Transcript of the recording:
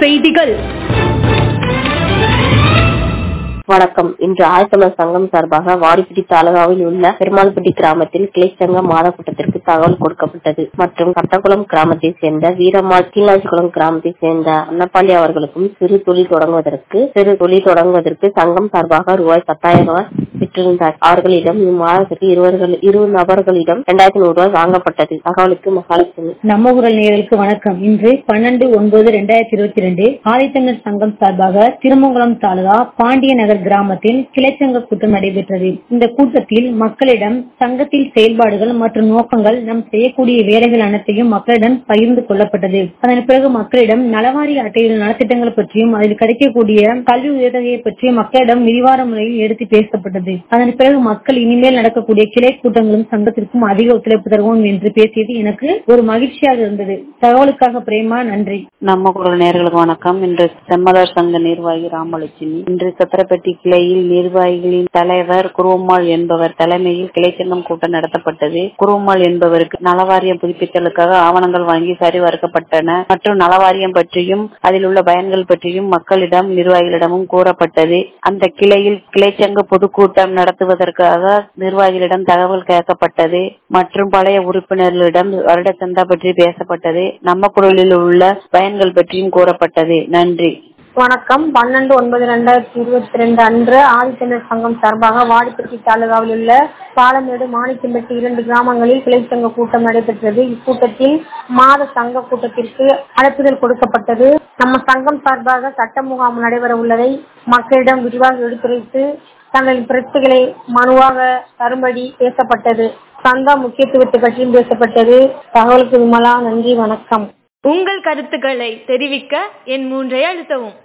செய்திகள் வணக்கம் இன்று ஆயத்தமிழர் சங்கம் சார்பாக வாடிப்பட்டி தாலுகாவில் உள்ள பெருமாள்பட்டி கிராமத்தில் கிளைச்சங்க மாத கூட்டத்திற்கு தகவல் கொடுக்கப்பட்டது மற்றும் கட்டக்குளம் கிராமத்தை சேர்ந்த வீரம்மாள் கீழாச்சிக்குளம் கிராமத்தை சேர்ந்த அன்னப்பாண்டி அவர்களுக்கும் சிறு தொழில் தொடங்குவதற்கு சிறு தொழில் தொடங்குவதற்கு சங்கம் சார்பாக ரூபாய் பத்தாயிரம் ரூபாய் பெற்றிருந்தார் அவர்களிடம் இம்மாதத்திற்கு இருவர்கள் இரு நபர்களிடம் இரண்டாயிரத்தி நூறு ரூபாய் வாங்கப்பட்டது தகவலுக்கு மகாலட்சுமி நம்ம குரல் நேயர்களுக்கு வணக்கம் இன்று பன்னெண்டு ஒன்பது ரெண்டாயிரத்தி இருபத்தி ரெண்டு ஆதித்தமிழர் சங்கம் சார்பாக திருமங்கலம் தாலுகா பாண்டிய நகர் கிராமத்தில் கிளைச்சங்க கூட்டம் நடைபெற்றது இந்த கூட்டத்தில் மக்களிடம் சங்கத்தில் செயல்பாடுகள் மற்றும் நோக்கங்கள் நாம் செய்யக்கூடிய வேலைகள் அனைத்தையும் மக்களிடம் பகிர்ந்து கொள்ளப்பட்டது அதன் பிறகு மக்களிடம் நலவாரி அட்டையில் நலத்திட்டங்கள் பற்றியும் அதில் கிடைக்கக்கூடிய கல்வி உதவியை பற்றியும் மக்களிடம் விரிவான முறையில் எடுத்து பேசப்பட்டது அதன் பிறகு மக்கள் இனிமேல் நடக்கக்கூடிய கிளை கூட்டங்களும் சங்கத்திற்கும் அதிக ஒத்துழைப்பு தருவோம் என்று பேசியது எனக்கு ஒரு மகிழ்ச்சியாக இருந்தது தகவலுக்காக பிரேமா நன்றி நம்ம குரல் நேர்களுக்கு வணக்கம் இன்று செம்மலர் சங்க நிர்வாகி ராமலட்சுமி இன்று சத்திரப்பட்டி கிளையில் நிர்வாகிகளின் தலைவர் குருவம்மாள் என்பவர் தலைமையில் கிளைச்சங்கம் கூட்டம் நடத்தப்பட்டது குருவம்மாள் என்பவருக்கு நலவாரியம் புதுப்பித்தலுக்காக ஆவணங்கள் வாங்கி சரிபார்க்கப்பட்டன மற்றும் நலவாரியம் பற்றியும் அதில் உள்ள பயன்கள் பற்றியும் மக்களிடம் நிர்வாகிகளிடமும் கூறப்பட்டது அந்த கிளையில் கிளைச்சங்க பொதுக்கூட்டம் நடத்துவதற்காக நிர்வாகிகளிடம் தகவல் கேட்கப்பட்டது மற்றும் பழைய உறுப்பினர்களிடம் வருட சந்தா பற்றி பேசப்பட்டது நம்ம குரலில் உள்ள பயன்கள் பற்றியும் கூறப்பட்டது நன்றி வணக்கம் பன்னெண்டு ஒன்பது ரெண்டாயிரத்தி இருபத்தி ரெண்டு அன்று ஆதித்தமிழர் சங்கம் சார்பாக வாடிப்பட்டி தாலுகாவில் உள்ள பாலமேடு மாணிக்கம்பட்டி இரண்டு கிராமங்களில் கிளைச்சங்க கூட்டம் நடைபெற்றது இக்கூட்டத்தில் மாத சங்க கூட்டத்திற்கு அழைப்புதல் கொடுக்கப்பட்டது நம்ம சங்கம் சார்பாக சட்ட முகாம் நடைபெற உள்ளதை மக்களிடம் விரிவாக எடுத்துரைத்து தங்களின் பிரச்சனைகளை மனுவாக தரும்படி பேசப்பட்டது சந்தா முக்கியத்துவத்தை பற்றியும் பேசப்பட்டது தகவலுக்கு விமலா நன்றி வணக்கம் உங்கள் கருத்துக்களை தெரிவிக்க என் மூன்றை அழுத்தவும்